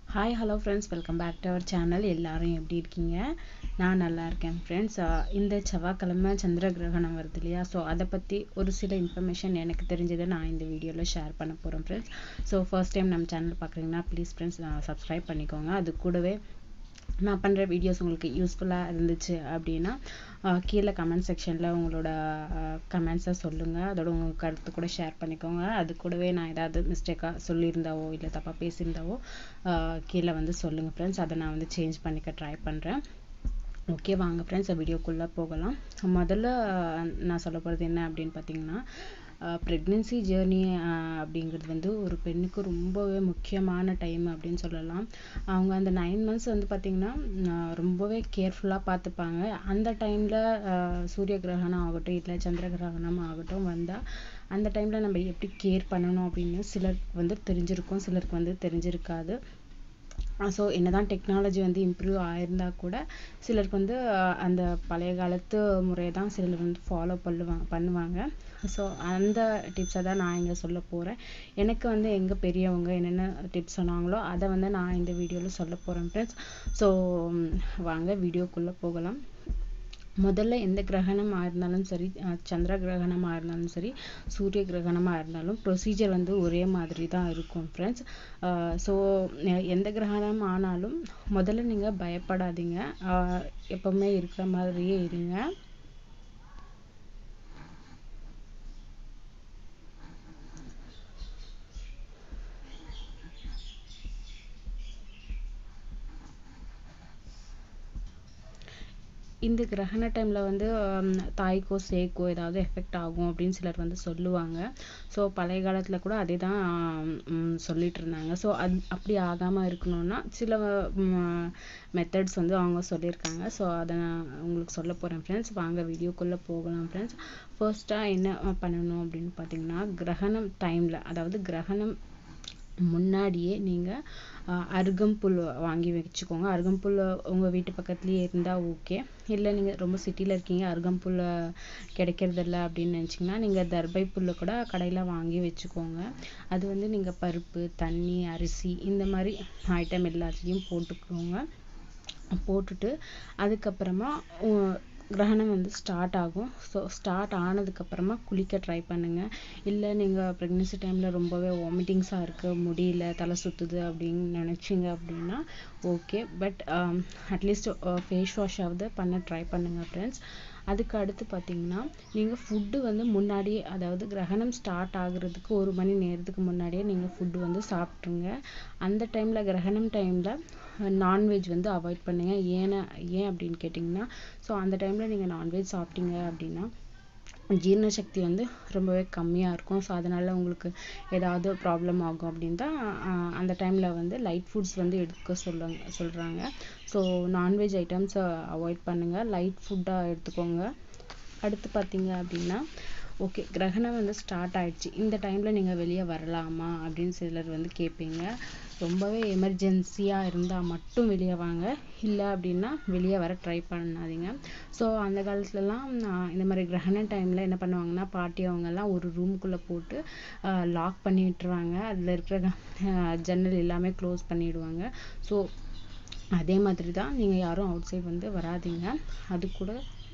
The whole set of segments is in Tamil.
hi hello friends welcome back to our channel எல்லாரும் எப்படி இருக்கீங்க நான் நல்லா இருக்கேன் ஃப்ரெண்ட்ஸ் இந்த செவ்வாய்க்கிழமை சந்திர கிரகணம் வருது இல்லையா ஸோ அதை பற்றி ஒரு சில இன்ஃபர்மேஷன் எனக்கு தெரிஞ்சதை நான் இந்த வீடியோவில் ஷேர் பண்ண போகிறேன் ஃப்ரெண்ட்ஸ் ஸோ ஃபர்ஸ்ட் டைம் நம்ம சேனல் பார்க்குறீங்கன்னா ப்ளீஸ் ஃப்ரெண்ட்ஸ் சப்ஸ்கிரைப் பண்ணிக்கோங்க அது கூடவே நான் பண்ணுற வீடியோஸ் உங்களுக்கு யூஸ்ஃபுல்லாக இருந்துச்சு அப்படின்னா கீழே கமெண்ட் செக்ஷனில் உங்களோட கமெண்ட்ஸை சொல்லுங்கள் அதோட உங்கள் கருத்து கூட ஷேர் பண்ணிக்கோங்க அது கூடவே நான் ஏதாவது மிஸ்டேக்காக சொல்லியிருந்தாவோ இல்லை தப்பாக பேசியிருந்தாவோ கீழே வந்து சொல்லுங்கள் ஃப்ரெண்ட்ஸ் அதை நான் வந்து சேஞ்ச் பண்ணிக்க ட்ரை பண்ணுறேன் ஓகே வாங்க ஃப்ரெண்ட்ஸ் வீடியோக்குள்ளே போகலாம் முதல்ல நான் சொல்ல போகிறது என்ன அப்படின்னு பார்த்தீங்கன்னா ப்ரெக்னென்சி ஜேர்னி அப்படிங்கிறது வந்து ஒரு பெண்ணுக்கு ரொம்பவே முக்கியமான டைம் அப்படின்னு சொல்லலாம் அவங்க அந்த நைன் மந்த்ஸ் வந்து பார்த்திங்கன்னா ரொம்பவே கேர்ஃபுல்லாக பார்த்துப்பாங்க அந்த டைமில் சூரிய கிரகணம் ஆகட்டும் இல்லை சந்திர கிரகணம் ஆகட்டும் வந்தால் அந்த டைமில் நம்ம எப்படி கேர் பண்ணணும் அப்படின்னு சிலருக்கு வந்து தெரிஞ்சிருக்கும் சிலருக்கு வந்து தெரிஞ்சிருக்காது ஸோ என்னதான் டெக்னாலஜி வந்து இம்ப்ரூவ் ஆயிருந்தா கூட சிலருக்கு வந்து அந்த பழைய காலத்து முறையை தான் சிலர் வந்து ஃபாலோ பண்ணுவாங்க பண்ணுவாங்க ஸோ அந்த டிப்ஸை தான் நான் இங்கே சொல்ல போகிறேன் எனக்கு வந்து எங்கள் பெரியவங்க என்னென்ன டிப்ஸ் சொன்னாங்களோ அதை வந்து நான் இந்த வீடியோவில் சொல்ல போகிறேன் ஃப்ரெண்ட்ஸ் ஸோ வாங்க வீடியோக்குள்ளே போகலாம் முதல்ல எந்த கிரகணமாக இருந்தாலும் சரி சந்திர கிரகணமாக இருந்தாலும் சரி சூரிய கிரகணமாக இருந்தாலும் ப்ரொசீஜர் வந்து ஒரே மாதிரி தான் இருக்கும் ஃப்ரெண்ட்ஸ் ஸோ எந்த கிரகணம் ஆனாலும் முதல்ல நீங்கள் பயப்படாதீங்க எப்பவுமே இருக்கிற மாதிரியே இருங்க இந்த கிரகண டைமில் வந்து தாய்க்கோ சேக்கோ ஏதாவது எஃபெக்ட் ஆகும் அப்படின்னு சிலர் வந்து சொல்லுவாங்க ஸோ பழைய காலத்தில் கூட அதே தான் சொல்லிட்டு இருந்தாங்க ஸோ அது அப்படி ஆகாமல் இருக்கணும்னா சில மெத்தட்ஸ் வந்து அவங்க சொல்லியிருக்காங்க ஸோ அதை நான் உங்களுக்கு சொல்ல போகிறேன் ஃப்ரெண்ட்ஸ் வாங்க வீடியோக்குள்ளே போகலாம் ஃப்ரெண்ட்ஸ் ஃபர்ஸ்ட்டாக என்ன பண்ணணும் அப்படின்னு பார்த்தீங்கன்னா கிரகணம் டைமில் அதாவது கிரகணம் முன்னாடியே நீங்கள் அருகம்புல் வாங்கி வச்சுக்கோங்க அருகம்புல் உங்கள் வீட்டு பக்கத்துலேயே இருந்தால் ஓகே இல்லை நீங்கள் ரொம்ப சிட்டியில் இருக்கீங்க அருகம்புல் கிடைக்கிறதில்ல அப்படின்னு நினச்சிங்கன்னா நீங்கள் தர்பை புல்லை கூட கடையில் வாங்கி வச்சுக்கோங்க அது வந்து நீங்கள் பருப்பு தண்ணி அரிசி இந்த மாதிரி ஐட்டம் எல்லாத்துலேயும் போட்டுக்கோங்க போட்டுட்டு அதுக்கப்புறமா கிரகணம் வந்து ஸ்டார்ட் ஆகும் ஸோ ஸ்டார்ட் ஆனதுக்கப்புறமா குளிக்க ட்ரை பண்ணுங்கள் இல்லை நீங்கள் ப்ரெக்னென்சி டைமில் ரொம்பவே வாமிட்டிங்ஸாக இருக்குது முடியல தலை சுற்றுது அப்படின்னு நினச்சிங்க அப்படின்னா ஓகே பட் அட்லீஸ்ட் ஃபேஸ் வாஷாவது பண்ண ட்ரை பண்ணுங்கள் ஃப்ரெண்ட்ஸ் அதுக்கு அடுத்து பார்த்தீங்கன்னா நீங்கள் ஃபுட்டு வந்து முன்னாடியே அதாவது கிரகணம் ஸ்டார்ட் ஆகுறதுக்கு ஒரு மணி நேரத்துக்கு முன்னாடியே நீங்கள் ஃபுட்டு வந்து சாப்பிட்ருங்க அந்த டைமில் கிரகணம் டைமில் நான்வெஜ் வந்து அவாய்ட் பண்ணுங்க ஏன்னா ஏன் அப்படின்னு கேட்டிங்கன்னா ஸோ அந்த டைமில் நீங்கள் நான்வெஜ் சாப்பிட்டீங்க அப்படின்னா ஜீரண சக்தி வந்து ரொம்பவே கம்மியாக இருக்கும் ஸோ அதனால் உங்களுக்கு ஏதாவது ப்ராப்ளம் ஆகும் அப்படின்னு தான் அந்த டைமில் வந்து லைட் ஃபுட்ஸ் வந்து எடுக்க சொல்லுங்க சொல்கிறாங்க ஸோ நான்வெஜ் ஐட்டம்ஸை அவாய்ட் பண்ணுங்கள் லைட் ஃபுட்டாக எடுத்துக்கோங்க அடுத்து பார்த்தீங்க அப்படின்னா ஓகே கிரகணம் வந்து ஸ்டார்ட் ஆயிடுச்சு இந்த டைமில் நீங்கள் வெளியே வரலாமா அப்படின்னு சிலர் வந்து கேட்பீங்க ரொம்பவே எமர்ஜென்சியாக இருந்தால் மட்டும் வெளியே வாங்க இல்லை அப்படின்னா வெளியே வர ட்ரை பண்ணாதீங்க ஸோ அந்த காலத்துலலாம் இந்த மாதிரி கிரகண டைமில் என்ன பண்ணுவாங்கன்னா பாட்டி அவங்கெல்லாம் ஒரு ரூம்குள்ளே போட்டு லாக் பண்ணி விட்டுருவாங்க அதில் இருக்கிற ஜன்னல் எல்லாமே க்ளோஸ் பண்ணிவிடுவாங்க ஸோ அதே மாதிரி தான் நீங்கள் யாரும் அவுட் சைட் வந்து வராதிங்க அது கூட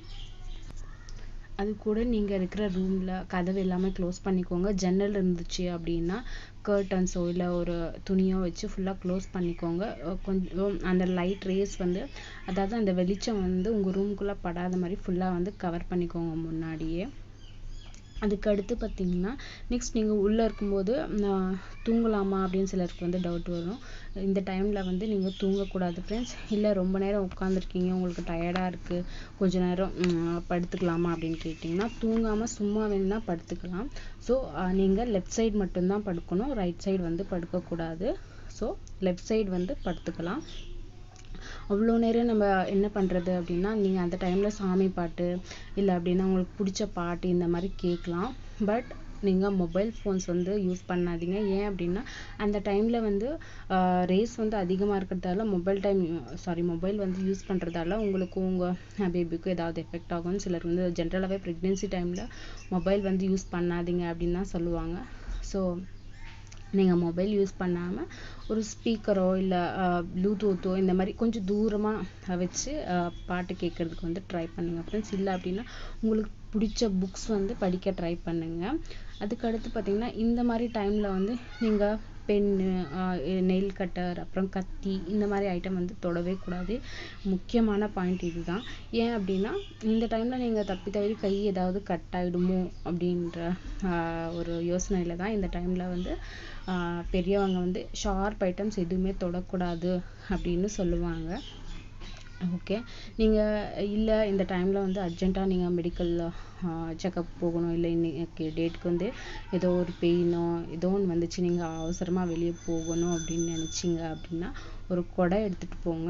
அது கூட நீங்கள் இருக்கிற ரூமில் கதவு எல்லாமே க்ளோஸ் பண்ணிக்கோங்க ஜன்னல் இருந்துச்சு அப்படின்னா கர்டன்ஸோ இல்லை ஒரு துணியோ வச்சு ஃபுல்லாக க்ளோஸ் பண்ணிக்கோங்க கொஞ்சம் அந்த லைட் ரேஸ் வந்து அதாவது அந்த வெளிச்சம் வந்து உங்கள் ரூம்குள்ளே படாத மாதிரி ஃபுல்லாக வந்து கவர் பண்ணிக்கோங்க முன்னாடியே அதுக்கு அடுத்து பார்த்தீங்கன்னா நெக்ஸ்ட் நீங்கள் உள்ளே இருக்கும்போது தூங்கலாமா அப்படின்னு சிலருக்கு வந்து டவுட் வரும் இந்த டைமில் வந்து நீங்கள் தூங்கக்கூடாது ஃப்ரெண்ட்ஸ் இல்லை ரொம்ப நேரம் உட்காந்துருக்கீங்க உங்களுக்கு டயர்டாக இருக்குது கொஞ்ச நேரம் படுத்துக்கலாமா அப்படின்னு கேட்டிங்கன்னா தூங்காமல் சும்மா வேணும்னா படுத்துக்கலாம் ஸோ நீங்கள் லெஃப்ட் சைடு மட்டும்தான் படுக்கணும் ரைட் சைடு வந்து படுக்கக்கூடாது ஸோ லெஃப்ட் சைடு வந்து படுத்துக்கலாம் அவ்வளோ நேரம் நம்ம என்ன பண்ணுறது அப்படின்னா நீங்கள் அந்த டைமில் சாமி பாட்டு இல்லை அப்படின்னா உங்களுக்கு பிடிச்ச பாட்டு இந்த மாதிரி கேட்கலாம் பட் நீங்கள் மொபைல் ஃபோன்ஸ் வந்து யூஸ் பண்ணாதீங்க ஏன் அப்படின்னா அந்த டைமில் வந்து ரேஸ் வந்து அதிகமாக இருக்கிறதால மொபைல் டைம் சாரி மொபைல் வந்து யூஸ் பண்ணுறதால உங்களுக்கு உங்கள் பேபிக்கும் ஏதாவது எஃபெக்ட் ஆகும்னு சிலர் வந்து ஜென்ரலாகவே ப்ரெக்னென்சி டைமில் மொபைல் வந்து யூஸ் பண்ணாதீங்க அப்படின்னு தான் சொல்லுவாங்க ஸோ நீங்க mobile use பண்ணாம ஒரு speaker ஓ இல்ல அஹ் bluetooth ஓ இந்த மாதிரி கொஞ்சம் தூரமா வச்சு அஹ் பாட்டு கேட்கறதுக்கு வந்து try பண்ணுங்க friends இல்ல அப்படின்னா உங்களுக்கு பிடிச்ச books வந்து படிக்க try பண்ணுங்க அதுக்கு அடுத்து பாத்தீங்கன்னா இந்த மாதிரி time ல வந்து நீங்க pen அஹ் nail cutter அப்புறம் கத்தி இந்த மாதிரி item வந்து தொடவே கூடாது முக்கியமான point இதுதான் ஏன் அப்படின்னா இந்த time ல நீங்க தப்பி தவறி கை ஏதாவது cut ஆயிடுமோ அப்படின்ற ஆஹ் ஒரு யோசனையில தான் இந்த time ல வந்து ஆஹ் பெரியவங்க வந்து sharp items எதுவுமே தொடக்கூடாது அப்படின்னு சொல்லுவாங்க ஓகே நீங்க இல்ல இந்த டைம்ல வந்து அர்ஜென்ட்டா நீங்க மெடிக்கல் செக்அப் போகணும் இல்லை இன்னைக்கு டேட்க்கு வந்து ஏதோ ஒரு பெயினோ ஏதோ ஒன்று வந்துச்சு நீங்க அவசரமா வெளியே போகணும் அப்படின்னு நினைச்சீங்க அப்படின்னா ஒரு குடை எடுத்துட்டு போங்க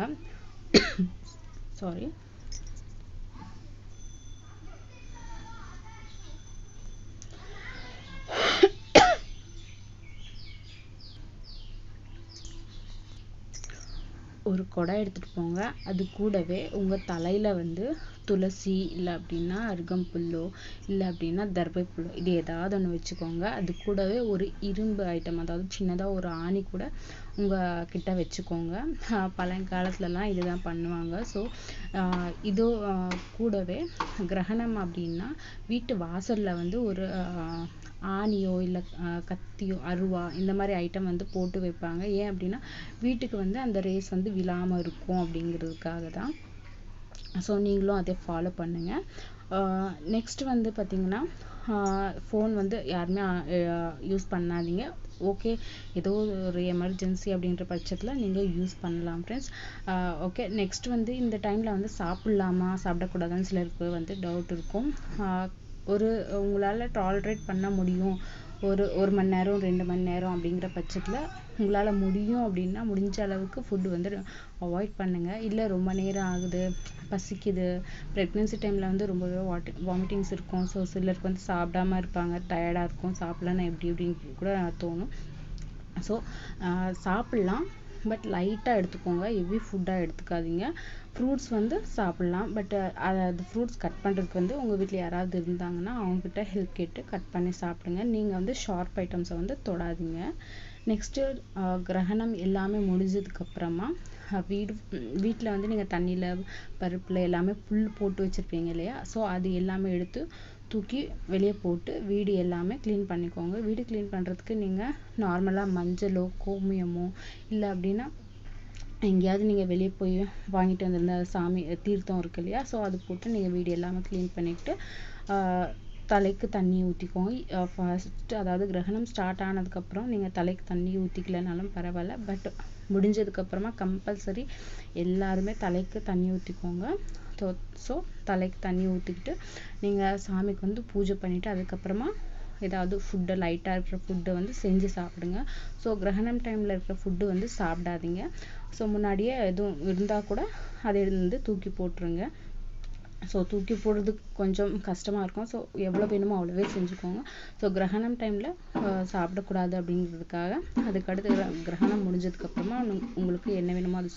சாரி ஒரு குடம் எடுத்துட்டு போங்க அது கூடவே உங்க தலையில வந்து துளசி இல்ல அப்படின்னா அருகம்புல்லோ இல்ல அப்படின்னா தர்பை புல்லோ இது ஏதாவது ஒண்ணு வச்சுக்கோங்க அது கூடவே ஒரு இரும்பு ஐட்டம் அதாவது சின்னதா ஒரு ஆணி கூட உங்க கிட்ட வச்சுக்கோங்க ஆஹ் பழங்காலத்துல எல்லாம் இதுதான் பண்ணுவாங்க so ஆஹ் இது ஆஹ் கூடவே கிரகணம் அப்படின்னா வீட்டு வாசல்ல வந்து ஒரு ஆஹ் ஆணியோ இல்ல ஆஹ் கத்தியோ அருவா இந்த மாதிரி ஐட்டம் வந்து போட்டு வைப்பாங்க ஏன் அப்படின்னா வீட்டுக்கு வந்து அந்த ரேஸ் வந்து விழாம இருக்கும் அப்படிங்கிறதுக்காக தான் ஸோ நீங்களும் அதை ஃபாலோ பண்ணுங்க நெக்ஸ்ட் வந்து பார்த்தீங்கன்னா ஃபோன் வந்து யாருமே யூஸ் பண்ணாதீங்க ஓகே ஏதோ ஒரு எமர்ஜென்சி அப்படின்ற பட்சத்தில் நீங்கள் யூஸ் பண்ணலாம் ஃப்ரெண்ட்ஸ் ஓகே நெக்ஸ்ட் வந்து இந்த டைமில் வந்து சாப்பிட்லாமா சாப்பிடக்கூடாதான்னு சிலருக்கு வந்து டவுட் இருக்கும் ஆஹ் ஒரு உங்களால் டாலரேட் பண்ண முடியும் ஒரு ஒரு மணி நேரம் ரெண்டு மணி நேரம் அப்படிங்கிற பட்சத்தில் உங்களால முடியும் அப்படின்னா முடிஞ்ச அளவுக்கு ஃபுட் வந்து அவாய்ட் பண்ணுங்க இல்லை ரொம்ப நேரம் ஆகுது பசிக்குது ப்ரெக்னென்சி டைமில் வந்து ரொம்பவே வாட்டி வாமிட்டிங்ஸ் இருக்கும் ஸோ சிலருக்கு வந்து சாப்பிடாம இருப்பாங்க டயர்டாக இருக்கும் சாப்பிடலன்னா எப்படி இப்படின்னு கூட தோணும் ஸோ சாப்பிட்லாம் பட் லைட்டாக எடுத்துக்கோங்க ஹெவி ஃபுட்டாக எடுத்துக்காதீங்க ஃப்ரூட்ஸ் வந்து சாப்பிட்லாம் பட் அது ஃப்ரூட்ஸ் கட் பண்ணுறதுக்கு வந்து உங்கள் வீட்டில் யாராவது இருந்தாங்கன்னா அவங்ககிட்ட ஹெல்ப் கேட்டு கட் பண்ணி சாப்பிடுங்க நீங்கள் வந்து ஷார்ப் ஐட்டம்ஸை வந்து தொடாதீங்க நெக்ஸ்ட்டு கிரகணம் எல்லாமே முடிஞ்சதுக்கு அப்புறமா வீடு வீட்டில் வந்து நீங்கள் தண்ணியில் பருப்பில் எல்லாமே புல் போட்டு வச்சுருப்பீங்க இல்லையா ஸோ அது எல்லாமே எடுத்து தூக்கி வெளியே போட்டு வீடு எல்லாமே க்ளீன் பண்ணிக்கோங்க வீடு க்ளீன் பண்ணுறதுக்கு நீங்கள் நார்மலாக மஞ்சளோ கோமியமோ இல்லை அப்படின்னா எங்கேயாவது நீங்கள் வெளியே போய் வாங்கிட்டு வந்திருந்த சாமி தீர்த்தம் இருக்கு இல்லையா ஸோ அது போட்டு நீங்கள் வீடு எல்லாமே க்ளீன் பண்ணிவிட்டு தலைக்கு தண்ணி ஊற்றிக்கோங்க ஃபர்ஸ்ட் அதாவது கிரகணம் ஸ்டார்ட் ஆனதுக்கப்புறம் நீங்கள் தலைக்கு தண்ணி ஊற்றிக்கலனாலும் பரவாயில்ல பட் முடிஞ்சதுக்கப்புறமா கம்பல்சரி எல்லாருமே தலைக்கு தண்ணி ஊற்றிக்கோங்க ஸோ ஸோ தலைக்கு தண்ணி ஊற்றிக்கிட்டு நீங்கள் சாமிக்கு வந்து பூஜை பண்ணிவிட்டு அதுக்கப்புறமா ஏதாவது ஃபுட்டு லைட்டாக இருக்கிற ஃபுட்டை வந்து செஞ்சு சாப்பிடுங்க ஸோ கிரகணம் டைமில் இருக்கிற ஃபுட்டு வந்து சாப்பிடாதீங்க ஸோ முன்னாடியே எதுவும் இருந்தால் கூட அதை வந்து தூக்கி போட்டுருங்க ஸோ தூக்கி போடுறதுக்கு கொஞ்சம் கஷ்டமாக இருக்கும் ஸோ எவ்வளோ வேணுமோ அவ்வளோவே செஞ்சுக்கோங்க ஸோ கிரகணம் டைமில் சாப்பிடக்கூடாது அப்படிங்கிறதுக்காக அதுக்கடுத்து கிரகணம் முடிஞ்சதுக்கப்புறமா உங்களுக்கு என்ன வேணுமோ அது